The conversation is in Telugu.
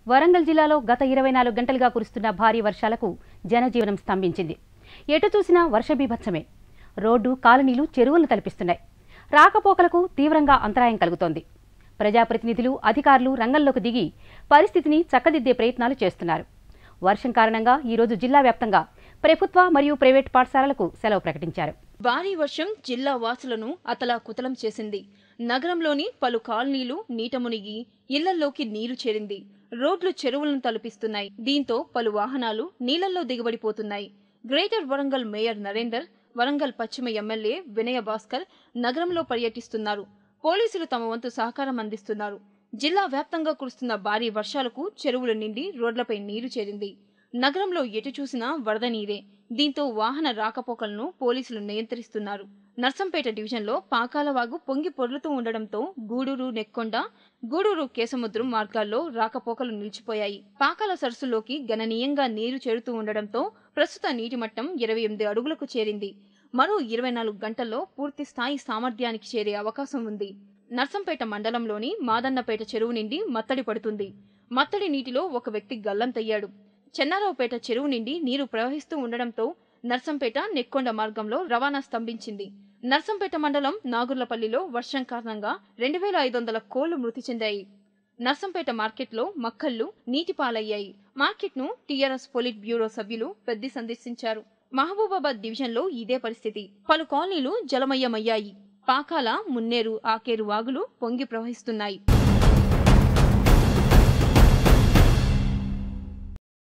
వరంగల్ జిల్లాలో గత ఇరవై నాలుగు గంటలుగా కురుస్తున్న భారీ వర్షాలకు జనజీవనం స్తంభించింది ఎటు చూసినా వర్ష బీభత్సమే రోడ్డు కాలనీలు చెరువులను తలపిస్తున్నాయి రాకపోకలకు తీవ్రంగా అంతరాయం కలుగుతోంది ప్రజాప్రతినిధులు అధికారులు రంగంలోకి దిగి పరిస్థితిని చక్కదిద్దే ప్రయత్నాలు చేస్తున్నారు వర్షం కారణంగా ఈరోజు జిల్లా వ్యాప్తంగా ప్రభుత్వ మరియు ప్రైవేట్ పాఠశాలలకు సెలవు ప్రకటించారు భారీ వర్షం జిల్లా వాసులను అతలాకుతలం చేసింది నగరంలోని పలు కాలనీలు నీట మునిగి ఇళ్లల్లోకి నీరు చేరింది రోడ్లు చెరువులను తలపిస్తున్నాయి దీంతో పలు వాహనాలు నీళ్లలో దిగబడిపోతున్నాయి గ్రేటర్ వరంగల్ మేయర్ నరేందర్ వరంగల్ పశ్చిమ ఎమ్మెల్యే వినయ భాస్కర్ నగరంలో పర్యటిస్తున్నారు పోలీసులు తమ వంతు సహకారం అందిస్తున్నారు జిల్లా వ్యాప్తంగా కురుస్తున్న భారీ వర్షాలకు చెరువులు నిండి రోడ్లపై నీరు చేరింది నగరంలో ఎటు చూసినా వరద నీరే దీంతో వాహన రాకపోకలను పోలీసులు నియంత్రిస్తున్నారు నర్సంపేట డివిజన్లో పాకాలవాగు పొంగి పొర్లుతూ ఉండడంతో గూడూరు నెక్కొండ గూడూరు కేసముద్రం మార్గాల్లో రాకపోకలు నిలిచిపోయాయి పాకాల సరస్సులోకి గణనీయంగా నీరు చేరుతూ ఉండడంతో ప్రస్తుత నీటి మట్టం ఇరవై ఎనిమిది అడుగులకు చేరింది మరో ఇరవై నాలుగు గంటల్లో పూర్తి స్థాయి సామర్థ్యానికి చేరే అవకాశం ఉంది నర్సంపేట మండలంలోని మాదన్నపేట చెరువు నిండి మత్తడి పడుతుంది మత్తడి నీటిలో ఒక వ్యక్తి గల్లంతయ్యాడు చెన్నారావుపేట చెరువు నిండి నీరు ప్రవహిస్తూ ఉండడంతో నర్సంపేట నెక్కొండ మార్గంలో రవాణా స్తంభించింది నర్సంపేట మండలం నాగుర్లపల్లిలో వర్షం కారణంగా రెండు వేల ఐదు వందల కోళ్లు మృతి చెందాయి నర్సంపేట మార్కెట్లో మక్కళ్లు నీటి పాలయ్యాయి మార్కెట్ను టీఆర్ఎస్ పొలిట్ బ్యూరో సభ్యులు పెద్ది సందర్శించారు మహబూబాబాద్ డివిజన్లో ఇదే పరిస్థితి పలు కాలనీలు జలమయమయ్యాయి పాకాల మున్నేరు ఆకేరు వాగులు పొంగి ప్రవహిస్తున్నాయి